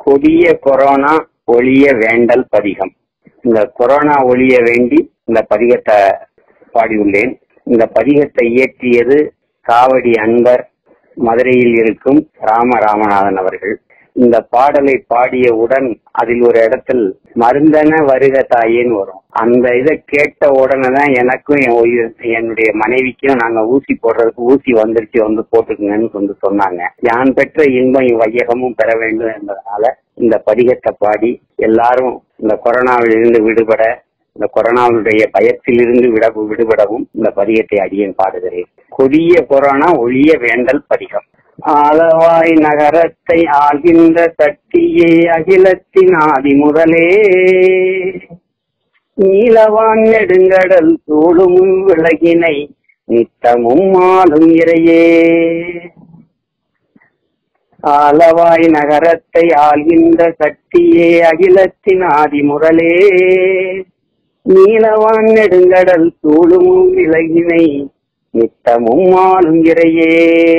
கொடிய கொரோனா ஒழிய வேண்டல் பதிகம் இந்த கொரோனா ஒழிய வேண்டி இந்த பதிகத்தை பாடியுள்ளேன் இந்த பதிகத்தை இயற்றியது காவடி அன்பர் மதுரையில் இருக்கும் ராம ராமநாதன் அவர்கள் இந்த பாடலை பாடியவுடன் அதில் ஒரு இடத்தில் மருந்தன வருக தாயேன்னு வரும் அந்த இதை கேட்ட உடனே தான் எனக்கும் என் உயிர் என்னுடைய மனைவிக்கும் நாங்க ஊசி போடுறதுக்கு ஊசி வந்துருச்சு வந்து போட்டுக்குங்கன்னு வந்து சொன்னாங்க யான் பெற்ற இன்பம் வையகமும் பெற வேண்டும் என்பதனால இந்த பதிகத்தை பாடி எல்லாரும் இந்த கொரோனாவில் இருந்து விடுபட இந்த கொரோனாவுடைய பயத்திலிருந்து விட விடுபடவும் இந்த பதிகத்தை அடியேன் பாடுகிறேன் கொடிய கொரோனா ஒழிய வேண்டல் பதிகம் ஆலவாய் நகரத்தை ஆகின்ற சக்தியே அகிலத்தின் ஆதி முதலே நீலவான் நெடுங்கடல் சூடும் விலகினை நித்தமும் ஆளும் இறையே ஆலவாய் நகரத்தை ஆள்கின்ற சக்தியே அகிலத்தின் ஆதி முரலே நீலவான் நெடுங்கடல் சூடும் விலகினை நித்தமும் ஆளும் இறையே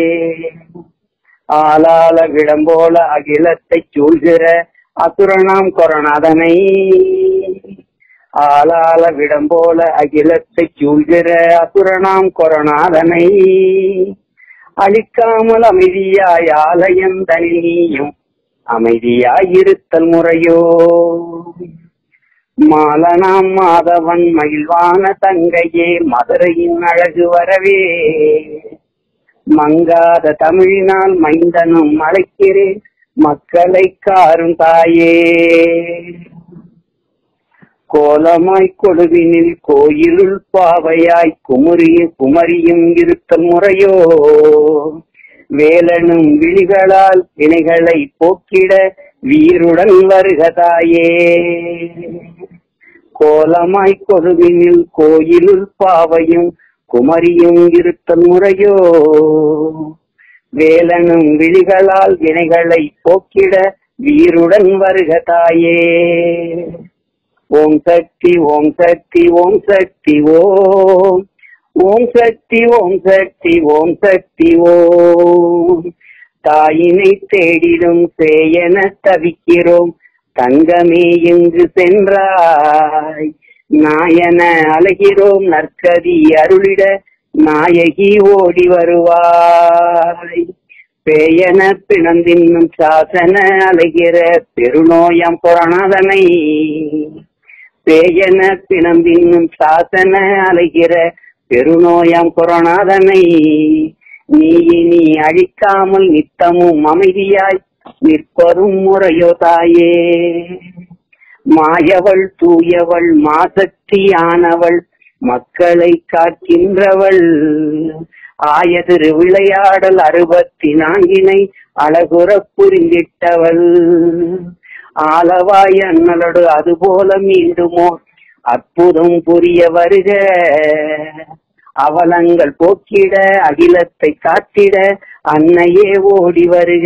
ஆளால விடம்போல அகிலத்தை சூழ்கிற அசுரனாம் கொரோனாதனை ஆளால விடம்போல அகிலத்தை சூழ்கிற அசுரனாம் கொரோனாதனை அழிக்காமல் அமைதியாய் ஆலயம் தனியும் அமைதியாய் இருத்தல் முறையோ மாலனாம் மாதவன் மகிழ்வான தங்கையே மதுரையின் அழகு வரவே மங்காத தமிழினால் மைந்தனும் அழைக்கிறேன் மக்களை காரும் தாயே கோலமாய் கொடுவினில் கோயிலுள் பாவையாய் குமுறியும் குமரியும் இருத்தல் முறையோ வேலனும் விழிகளால் வினைகளை போக்கிட வீருடன் வருகதாயே கோலமாய் கொடுவினில் கோயிலுள் பாவையும் குமரியும் இருத்தல் முறையோ வேலனும் விழிகளால் வினைகளை போக்கிட வீருடன் வருகதாயே ஓம் சக்தி ஓம் சக்தி ஓம் சக்தி ஓம் ஓம் சக்தி ஓம் சக்தி ஓம் சக்தி ஓம் தாயினை தேடிடும் சேயன தவிக்கிறோம் தங்கமே எங்கு சென்றாய் நாயன அழகிறோம் நற்கதி அருளிட நாயகி ஓடி வருவாய் பேயன பிணந்தின்னும் சாசன அழகிற பெருநோயம் கொரோனாதனை பேயன பிணந்தின்னும் சாசன அழகிற பெருநோயம் கொரோனாதனை நீ இனி அழிக்காமல் நித்தமும் அமைதியாய் நிற்பதும் முறையோ தாயே மாயவள் தூயவள் மாசக்தியானவள் மக்களை காக்கின்றவள் ஆயதிரு விளையாடல் அறுபத்தி நான்கினை அழகுற புரிந்திட்டவள் ஆலவாய் அண்ணலோடு அதுபோல மீண்டுமோ அற்புதம் புரிய வருக அவலங்கள் போக்கிட அகிலத்தை காத்திட அன்னையே ஓடி வருக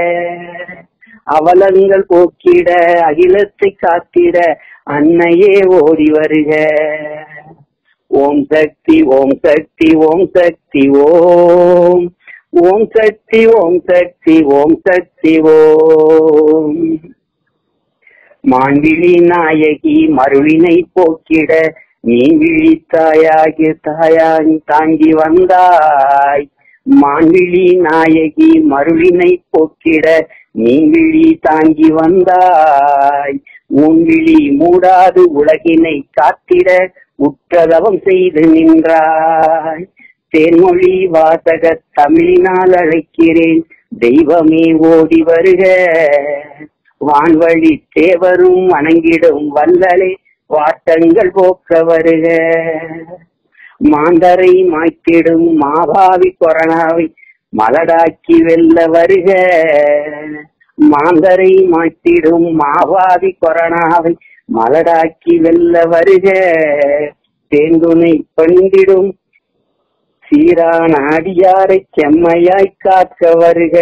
அவலங்கள் போக்கிட அகிலத்தை காத்திட அன்னையே ஓடி வருக ஓம் சக்தி ஓம் சக்தி ஓம் சக்தி ஓம் ஓம் சக்தி ஓம் சக்தி ஓம் சக்தி ஓம் மான்விழி நாயகி மருளினை போக்கிட நீ விழித்தாயாகி தாயாய் தாங்கி வந்தாய் மான்விழி நாயகி மருளினை போக்கிட நீ விழி தாங்கி வந்தாய் முன்விழி மூடாது உலகினை காத்திட உற்றதவம் செய்து நின்றாய் தேன்மொழி வாசக தமிழினால் அழைக்கிறேன் தெய்வமே ஓடி வருக வான்வழி தேவரும் வணங்கிடும் வல்லலே வாட்டங்கள் போக்க வருக மாந்தரை மாய்த்திடும் மாபாவி கொரோனாவை மலடாக்கி வெல்ல வருக மாந்தரை மாய்த்திடும் மாவாதி கொரோனாவை மலடாக்கி வெல்ல வருக தேந்துணை பணிந்திடும் சீரான அடியாரை செம்மையாய் காக்க வருக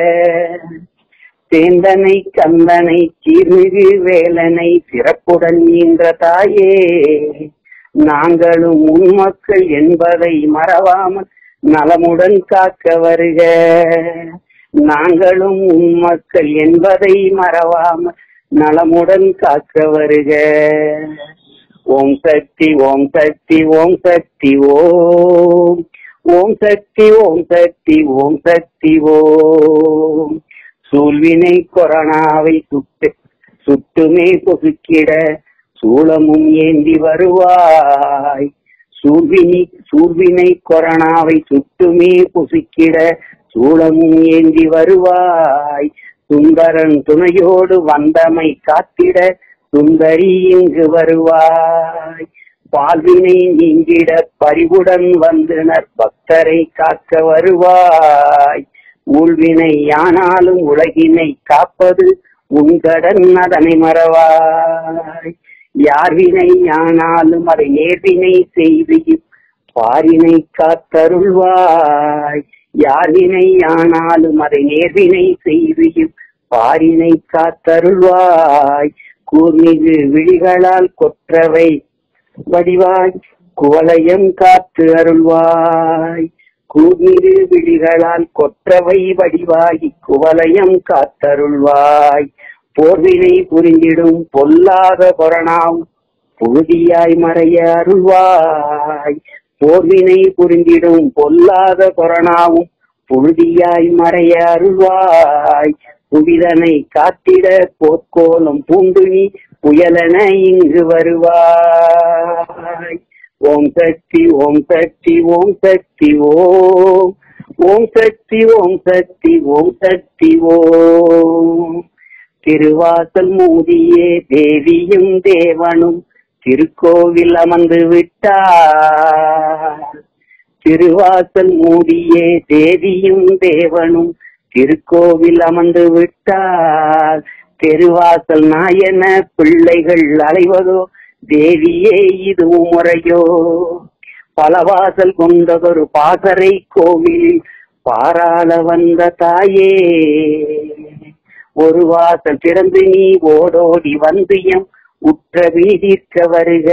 சேந்தனை கந்தனை சீர்மிகு வேலனை சிறப்புடன் ஈன்ற தாயே நாங்களும் உன் மக்கள் என்பதை மறவாமல் நலமுடன் காக்க வருக நாங்களும் உன் மக்கள் என்பதை மறவாமல் நலமுடன் காக்க வருக ஓம் சக்தி ஓம் சக்தி ஓம் சக்தி ஓம் ஓம் சக்தி ஓம் சக்தி ஓம் சக்தி ஓம் சூழ்வினை கொரோனாவை சுட்டு சுட்டுமே பொசுக்கிட சூளமும் ஏந்தி வருவாய் சூழ்வினி சூழ்வினை கொரோனாவை சுட்டுமே பொசுக்கிட சூளமும் ஏந்தி வருவாய் சுந்தரன் துணையோடு வந்தமை காத்திட சுந்தரி இங்கு வருவாய் பால்வினை நீங்கிட பரிவுடன் வந்தனர் பக்தரை காக்க வருவாய் ஊழ்வினை ஆனாலும் உலகினை காப்பது உங்கடன் அதனை மறவாய் யார் வினை ஆனாலும் அதை நேர்வினை செய்து பாரினை காத்தருள்வாய் யார் வினை ஆனாலும் அதை நேர்வினை செய்து பாரினை காத்தருள்வாய் கூர்மிகு விழிகளால் கொற்றவை வடிவாய் குவலயம் காத்து அருள்வாய் கூர்மிகு விழிகளால் கொற்றவை வடிவாய் குவலயம் காத்தருள்வாய் போர்வினை புரிந்திடும் பொல்லாத கொரோனாவும் புழுதியாய் மறைய அருள்வாய் போர்வினை புரிந்திடும் பொல்லாத கொரோனாவும் புழுதியாய் மறைய அருள்வாய் புவிதனை காத்திட போர்க்கோலம் பூண்டு நீ புயலென இங்கு வருவாய் ஓம் சக்தி ஓம் சக்தி ஓம் சக்தி ஓம் ஓம் சக்தி ஓம் சக்தி ஓம் சக்தி ஓம் திருவாசல் மூடியே தேவியும் தேவனும் திருக்கோவில் அமர்ந்து விட்டார் திருவாசல் மூடியே தேவியும் தேவனும் திருக்கோவில் அமர்ந்து விட்டார் தெருவாசல் நாயன பிள்ளைகள் அலைவதோ தேவியே இது முறையோ பலவாசல் கொண்டதொரு பாசறை கோவில் பாராள வந்த தாயே ஒரு வாசல் திறந்து நீ ஓடோடி வந்து எம் உற்ற வீதிற்க வருக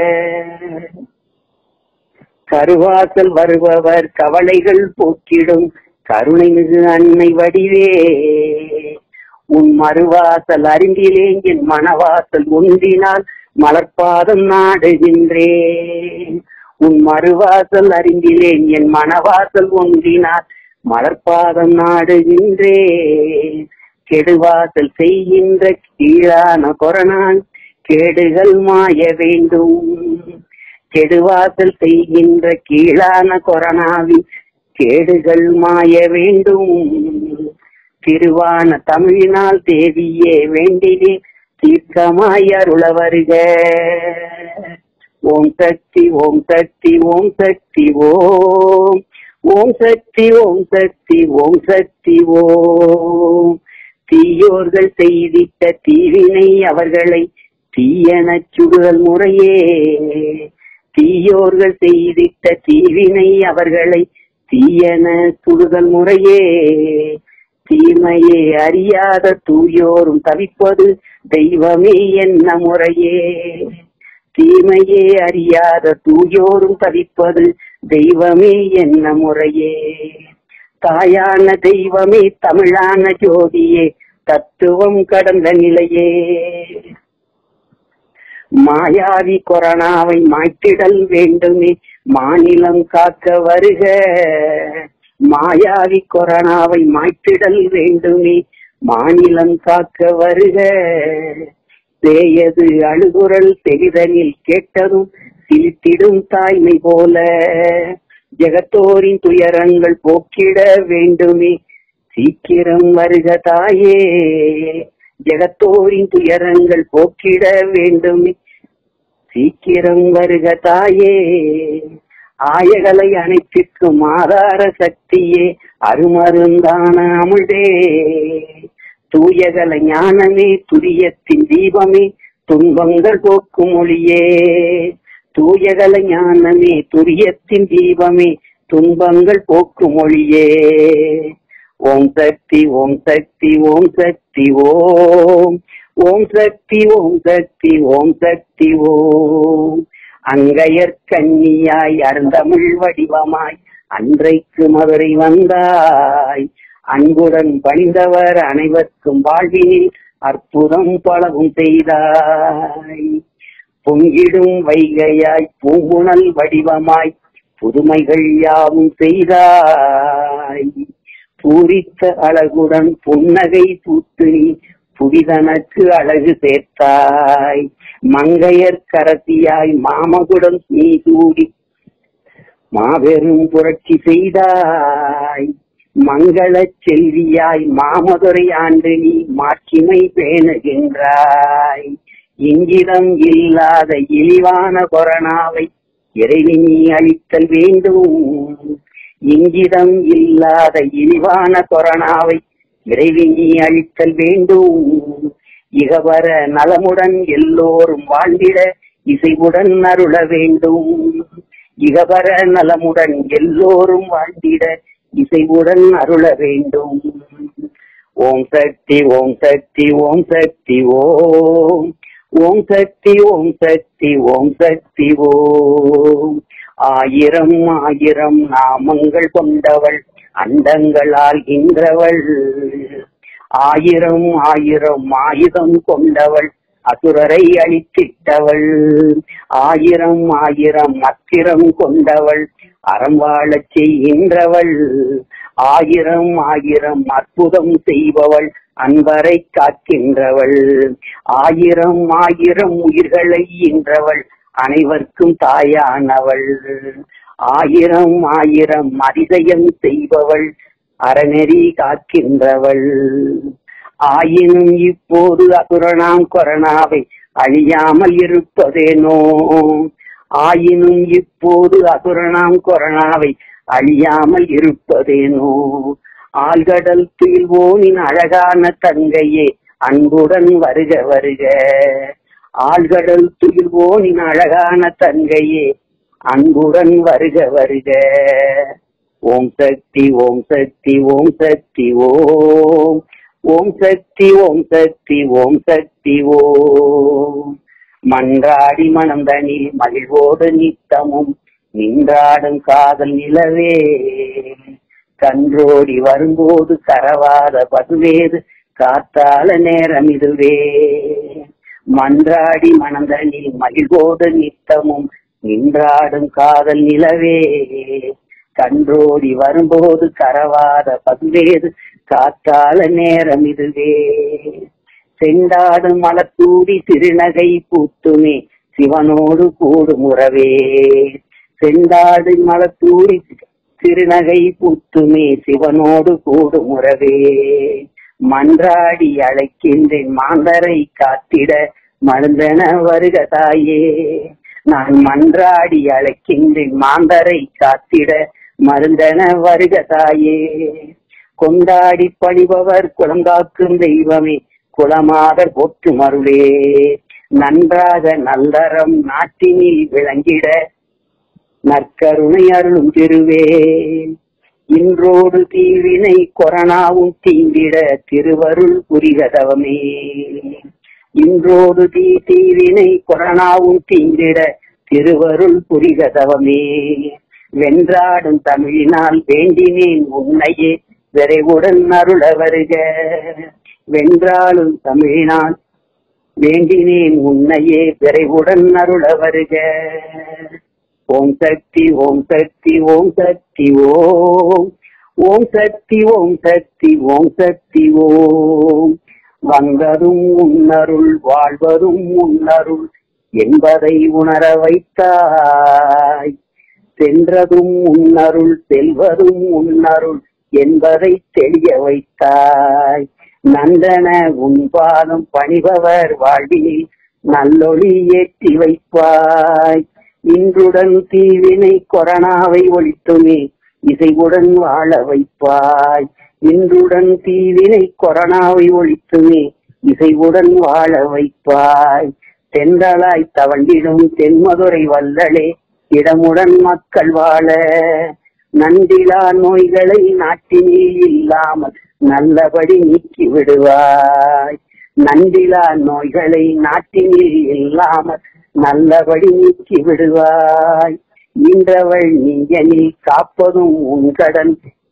கருவாசல் வருபவர் கவலைகள் போக்கிடும் கருணை மிகு அன்னை வடிவே உன் மறுவாசல் அறிந்திலேன் என் மனவாசல் ஒன்றினால் மலர்பாதம் நாடுகின்றேன் உன் மறுவாசல் அறிந்திலேன் என் மனவாசல் ஒன்றினால் மலர்பாதம் நாடுகின்றேன் கெடுவாசல் செய்கின்ற கீழான கொரோனான் கேடுகள் மாய வேண்டும் கெடுவாசல் செய்கின்ற கீழான கொரோனாவின் கேடுகள் மாய வேண்டும் திருவான தமிழினால் தேவியே வேண்டினே தீர்க்கமாய் அருள வருக ஓம் சக்தி ஓம் சக்தி ஓம் சக்தி ஓம் ஓம் சக்தி ஓம் சக்தி ஓம் சக்தி ஓம் தீயோர்கள் செய்திட்ட தீவினை அவர்களை தீயனச் சுடுதல் முறையே தீயோர்கள் செய்திட்ட தீவினை அவர்களை தீயன சுடுதல் முறையே தீமையே அறியாத தூயோரும் தவிப்பது தெய்வமே என்ன முறையே தீமையே அறியாத தூயோரும் தவிப்பது தெய்வமே என்ன முறையே தாயான தெய்வமே தமிழான ஜோதியே தத்துவம் கடந்த நிலையே மாயாவி கொரோனாவை மாய்த்திடல் வேண்டுமே மாநிலம் காக்க வருக மாயாவி கொரோனாவை மாய்த்திடல் வேண்டுமே மாநிலம் காக்க வருக சேயது அழுகுரல் பெரிதனில் கேட்டதும் சிலித்திடும் தாய்மை போல ஜெகத்தோரின் துயரங்கள் போக்கிட வேண்டுமே சீக்கிரம் வருக தாயே ஜெகத்தோரின் துயரங்கள் போக்கிட வேண்டுமே சீக்கிரம் வருக தாயே ஆயகளை அனைத்திற்கும் ஆதார சக்தியே அருமருந்தான அமுதே தூயகல ஞானமே துரியத்தின் தீபமே துன்பங்கள் போக்கும் ஒளியே தூயகல ஞானமே துரியத்தின் தீபமே துன்பங்கள் போக்கும் ஒளியே ஓம் சக்தி ஓம் சக்தி ஓம் சக்தி ஓம் ஓம் சக்தி ஓம் சக்தி ஓம் சக்தி ஓம் அங்கையர் கன்னியாய் அருந்தமிழ் வடிவமாய் அன்றைக்கு மதுரை வந்தாய் அன்புடன் பணிந்தவர் அனைவருக்கும் வாழ்வினில் அற்புதம் பலவும் செய்தாய் பொங்கிடும் வைகையாய் பூங்குணல் வடிவமாய் புதுமைகள் யாவும் செய்தாய் பூரித்த அழகுடன் புன்னகை பூத்து நீ புதிதனக்கு அழகு சேர்த்தாய் மங்கையர் கரத்தியாய் மாமகுடன் நீ சூடி மாபெரும் புரட்சி செய்தாய் மங்கள செல்வியாய் மாமதுரை ஆண்டு நீ மாட்சிமை பேணுகின்றாய் இங்கிதம் இல்லாத இழிவான கொரோனாவை இறைவி நீ அழித்தல் வேண்டும் இங்கிதம் இல்லாத இழிவான கொரோனாவை இறைவி நீ அழித்தல் வேண்டும் இகவர நலமுடன் எல்லோரும் வாழ்ந்திட இசைவுடன் அருள வேண்டும் இகவர நலமுடன் எல்லோரும் வாழ்ந்திட இசைவுடன் அருள வேண்டும் ஓம் சக்தி ஓம் சக்தி ஓம் சக்தி ஓம் ஓம் சக்தி ஓம் சக்தி ஓம் சக்தி ஓம் ஆயிரம் ஆயிரம் நாமங்கள் கொண்டவள் அண்டங்களால் இன்றவள் ஆயிரம் ஆயிரம் ஆயுதம் கொண்டவள் அசுரரை அழித்திட்டவள் ஆயிரம் ஆயிரம் அத்திரம் கொண்டவள் அறம் வாழச் செய்கின்றவள் ஆயிரம் ஆயிரம் அற்புதம் செய்பவள் அன்பரை காக்கின்றவள் ஆயிரம் ஆயிரம் உயிர்களை ஈன்றவள் அனைவருக்கும் தாயானவள் ஆயிரம் ஆயிரம் அதிசயம் செய்பவள் அறநெறி காக்கின்றவள் ஆயினும் இப்போது அசுரனாம் கொரோனாவை அழியாமல் இருப்பதேனோ ஆயினும் இப்போது அசுரனாம் கொரோனாவை அழியாமல் இருப்பதேனோ ஆழ்கடல் துயில்வோனின் அழகான தங்கையே அன்புடன் வருக வருக ஆழ்கடல் துயில்வோனின் அழகான தங்கையே அன்புடன் வருக வருக ஓம் சக்தி ஓம் சக்தி ஓம் சக்தி ஓம் ஓம் சக்தி ஓம் சக்தி ஓம் சக்தி ஓம் மன்றாடி மணந்தனில் மகிழ்வோடு நித்தமும் நின்றாடும் காதல் நிலவே கன்றோடி வரும்போது கரவாத பசுவேது காத்தால நேரம் இதுவே மன்றாடி மணந்தனில் மகிழ்வோடு நித்தமும் நின்றாடும் காதல் நிலவே கன்றோடி வரும்போது கரவாத பசுவேது காத்தால நேரம் இதுவே செண்டாடும் மலத்தூடி சிறுநகை பூத்துமே சிவனோடு கூடும் உறவே செண்டாடு மலத்தூடி சிறுநகை பூத்துமே சிவனோடு கூடும் உறவே மன்றாடி அழைக்கின்றேன் மாந்தரை காத்திட மருந்தன வருக தாயே நான் மன்றாடி அழைக்கின்றேன் மாந்தரை காத்திட மருந்தன வருக தாயே கொண்டாடி பணிபவர் குளங்காக்கும் தெய்வமே குலமாதர் போற்று மருளே நன்றாக நல்லறம் நாட்டினில் விளங்கிட நற்கருணை அருளும் திருவே இன்றோடு தீவினை கொரோனாவும் தீண்டிட திருவருள் புரிகதவமே இன்றோடு தீ தீவினை கொரோனாவும் தீண்டிட திருவருள் புரிகதவமே வென்றாடும் தமிழினால் வேண்டினேன் உன்னையே விரைவுடன் அருள வருக வென்றாலும் தமிழினால் வேண்டினேன் உன்னையே விரைவுடன் அருள வருக ஓம் சக்தி ஓம் சக்தி ஓம் சக்தி ஓம் ஓம் சக்தி ஓம் சக்தி ஓம் சக்தி ஓம் வந்ததும் உன்னருள் வாழ்வதும் உன்னருள் என்பதை உணர வைத்தாய் சென்றதும் உன்னருள் செல்வதும் உன்னருள் என்பதை தெளிய வைத்தாய் நந்தன உன் பாதம் பணிபவர் வாழ்வினில் நல்லொளி ஏற்றி வைப்பாய் இன்றுடன் தீவினை கொரோனாவை ஒழித்துமே இசைவுடன் வாழ வைப்பாய் இன்றுடன் தீவினை கொரோனாவை ஒழித்துமே இசைவுடன் வாழ வைப்பாய் தென்றலாய் தவண்டிடும் தென்மதுரை வல்லளே இடமுடன் மக்கள் வாழ நன்றிலா நோய்களை நாட்டினில் இல்லாமல் நல்லபடி நீக்கி விடுவாய் நன்றிலா நோய்களை நாட்டினில் இல்லாமல் நல்லபடி நீக்கி விடுவாய் ஈன்றவள் நீயனில் காப்பதும் உன் கடன்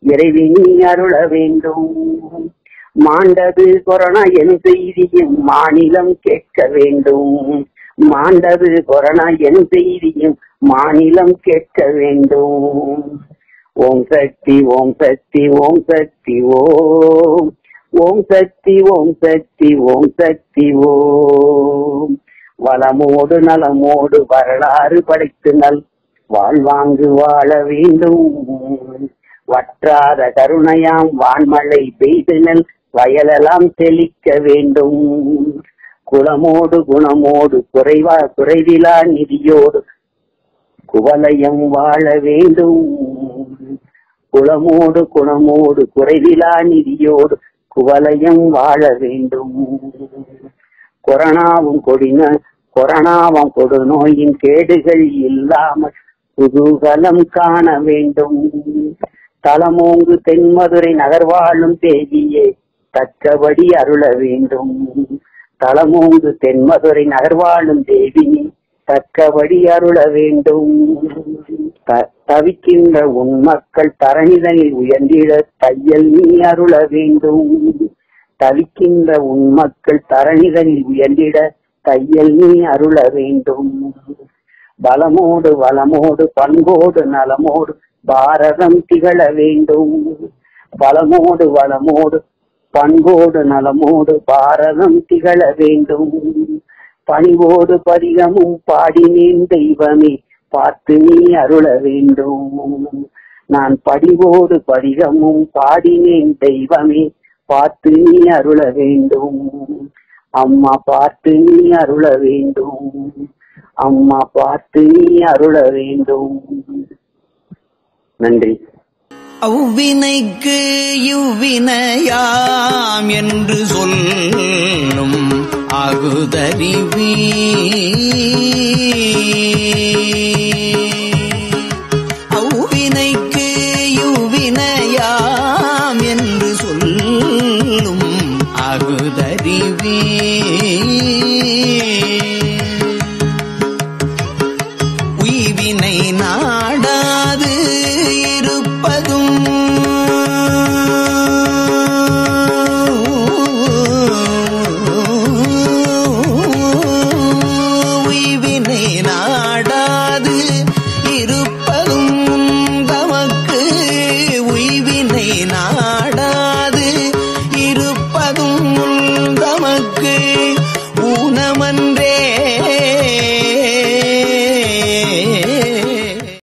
இறைவி நீ அருள வேண்டும் மாண்டது கொரோனா என் செய்தியும் மாநிலம் கேட்க வேண்டும் மாண்டது கொரோனா என் செய்தியும் மாநிலம் கேட்க வேண்டும் ஓம் சக்தி ஓம் சக்தி ஓம் சக்தி ஓம் ஓம் சக்தி ஓம் சக்தி ஓம் சக்தி ஓம் வளமோடு நலமோடு வரலாறு படைத்து நல் வாழ்வாங்கு வாழ வேண்டும் வற்றாத கருணையாம் வான்மழை பெய்து நல் வயலெல்லாம் செழிக்க வேண்டும் குலமோடு குணமோடு குறைவா குறைவிலா நிதியோடு குவலயம் வாழ வேண்டும் குளமோடு குணமோடு குறைவிலா நிதியோடு குவலயம் வாழ வேண்டும் கொரோனாவும் கொடின கொரோனாவும் கொடுநோயின் கேடுகள் இல்லாமல் குதூகலம் காண வேண்டும் தலமோங்கு தென்மதுரை நகர்வாழும் தேவியே தக்கபடி அருள வேண்டும் தலமோங்கு தென்மதுரை நகர்வாழும் தேவி தக்கபடி அருள வேண்டும் த- தவிக்கின்ற உன் மக்கள் தரணிதனில் உயர்ந்திட தையல் நீ அருள வேண்டும் தவிக்கின்ற உன் மக்கள் தரணிதனில் உயர்ந்திட தையல் நீ அருள வேண்டும் பலமோடு வளமோடு பண்போடு நலமோடு பாரதம் திகழ வேண்டும் பலமோடு வளமோடு பண்போடு நலமோடு பாரதம் திகழ வேண்டும் பணிவோடு பதிகமும் பாடினேன் தெய்வமே பார்த்து நீ அருள வேண்டும் நான் படிவோடு பதிகமும் பாடினேன் தெய்வமே பார்த்து நீ அருள வேண்டும் அம்மா பார்த்து நீ அருள வேண்டும் அம்மா பார்த்து நீ அருள வேண்டும் நன்றி அவ்வினைக்கு இவ்வினையாம் என்று சொல்லும் அகுதறிவி அவ்வினைக்கு இவ்வினையாம் என்று சொல்லும் அகுதறிவி